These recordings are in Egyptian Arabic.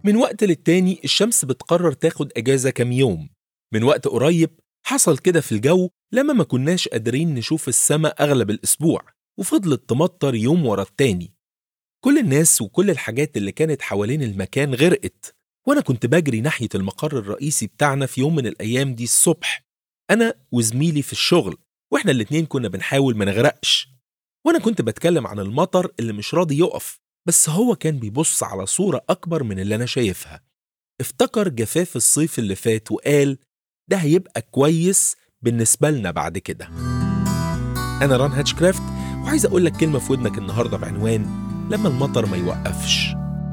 من وقت للتاني الشمس بتقرر تاخد أجازة كام يوم من وقت قريب حصل كده في الجو لما ما كناش قادرين نشوف السماء أغلب الأسبوع وفضلت تمطر يوم ورا التاني كل الناس وكل الحاجات اللي كانت حوالين المكان غرقت وأنا كنت بجري ناحية المقر الرئيسي بتاعنا في يوم من الأيام دي الصبح أنا وزميلي في الشغل وإحنا الاتنين كنا بنحاول ما نغرقش وأنا كنت بتكلم عن المطر اللي مش راضي يقف بس هو كان بيبص على صورة أكبر من اللي أنا شايفها افتكر جفاف الصيف اللي فات وقال ده هيبقى كويس بالنسبة لنا بعد كده أنا ران هاتشكرافت وعايز أقول لك كلمة في ودنك النهاردة بعنوان لما المطر ما يوقفش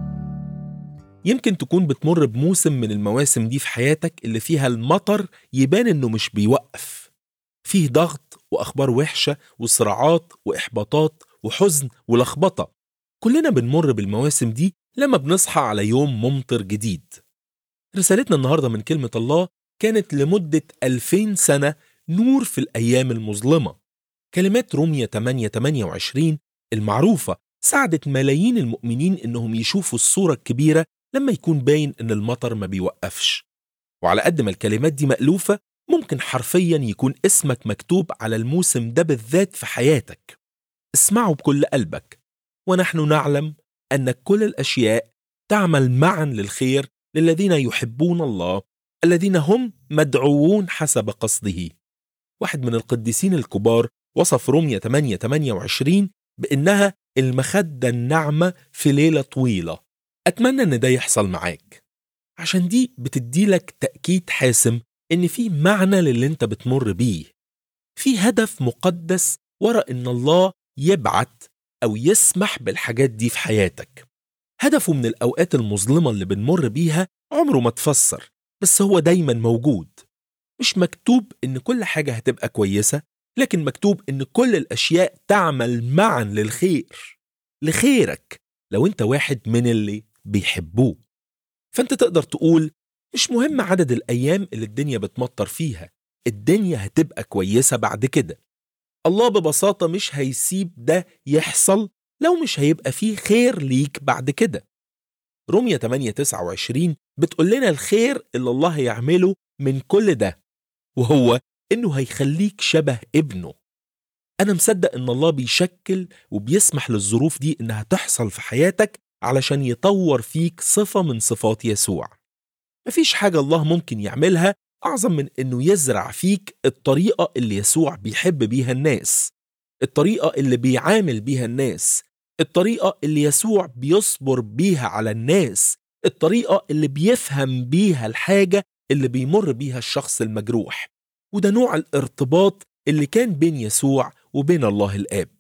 يمكن تكون بتمر بموسم من المواسم دي في حياتك اللي فيها المطر يبان إنه مش بيوقف فيه ضغط وأخبار وحشة وصراعات وإحباطات وحزن ولخبطة كلنا بنمر بالمواسم دي لما بنصحى على يوم ممطر جديد رسالتنا النهاردة من كلمة الله كانت لمدة 2000 سنة نور في الأيام المظلمة كلمات رومية 8 28 المعروفة ساعدت ملايين المؤمنين إنهم يشوفوا الصورة الكبيرة لما يكون باين إن المطر ما بيوقفش وعلى قد ما الكلمات دي مألوفة ممكن حرفيا يكون اسمك مكتوب على الموسم ده بالذات في حياتك اسمعه بكل قلبك ونحن نعلم ان كل الاشياء تعمل معا للخير للذين يحبون الله الذين هم مدعوون حسب قصده واحد من القديسين الكبار وصف رومية 8 28 بانها المخدة الناعمة في ليلة طويلة اتمنى ان ده يحصل معاك عشان دي بتديلك تأكيد حاسم ان في معنى للي انت بتمر بيه في هدف مقدس ورا ان الله يبعت أو يسمح بالحاجات دي في حياتك هدفه من الأوقات المظلمة اللي بنمر بيها عمره ما تفسر بس هو دايما موجود مش مكتوب إن كل حاجة هتبقى كويسة لكن مكتوب إن كل الأشياء تعمل معا للخير لخيرك لو أنت واحد من اللي بيحبوه فأنت تقدر تقول مش مهم عدد الأيام اللي الدنيا بتمطر فيها الدنيا هتبقى كويسة بعد كده الله ببساطة مش هيسيب ده يحصل لو مش هيبقى فيه خير ليك بعد كده رومية 8 29 بتقول لنا الخير اللي الله هيعمله من كل ده وهو إنه هيخليك شبه ابنه أنا مصدق إن الله بيشكل وبيسمح للظروف دي إنها تحصل في حياتك علشان يطور فيك صفة من صفات يسوع مفيش حاجة الله ممكن يعملها أعظم من إنه يزرع فيك الطريقة اللي يسوع بيحب بيها الناس الطريقة اللي بيعامل بيها الناس الطريقة اللي يسوع بيصبر بيها على الناس الطريقة اللي بيفهم بيها الحاجة اللي بيمر بيها الشخص المجروح وده نوع الارتباط اللي كان بين يسوع وبين الله الآب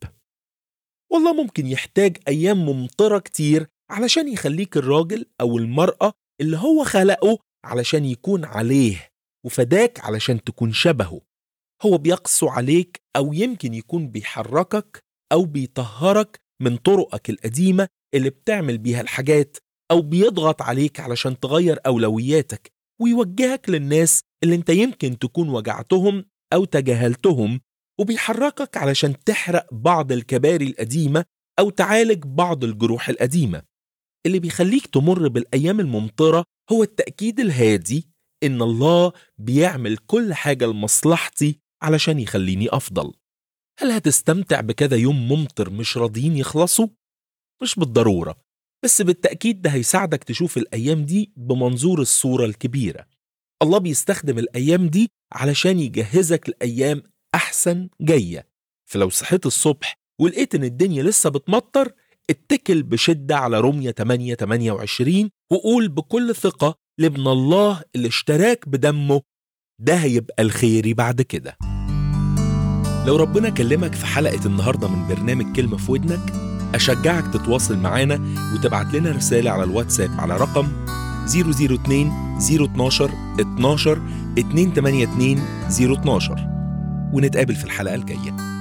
والله ممكن يحتاج أيام ممطرة كتير علشان يخليك الراجل أو المرأة اللي هو خلقه علشان يكون عليه وفداك علشان تكون شبهه هو بيقسو عليك أو يمكن يكون بيحركك أو بيطهرك من طرقك القديمة اللي بتعمل بيها الحاجات أو بيضغط عليك علشان تغير أولوياتك ويوجهك للناس اللي انت يمكن تكون وجعتهم أو تجاهلتهم وبيحركك علشان تحرق بعض الكباري القديمة أو تعالج بعض الجروح القديمة اللي بيخليك تمر بالأيام الممطرة هو التأكيد الهادي إن الله بيعمل كل حاجة لمصلحتي علشان يخليني أفضل هل هتستمتع بكذا يوم ممطر مش راضيين يخلصوا؟ مش بالضرورة بس بالتأكيد ده هيساعدك تشوف الأيام دي بمنظور الصورة الكبيرة الله بيستخدم الأيام دي علشان يجهزك لأيام أحسن جاية فلو صحيت الصبح ولقيت إن الدنيا لسه بتمطر اتكل بشدة على رمية 8 28 وقول بكل ثقة لابن الله اللي اشتراك بدمه ده هيبقى الخيري بعد كده لو ربنا كلمك في حلقة النهاردة من برنامج كلمة في ودنك أشجعك تتواصل معانا وتبعت لنا رسالة على الواتساب على رقم 002 012 12 282 012 ونتقابل في الحلقة الجاية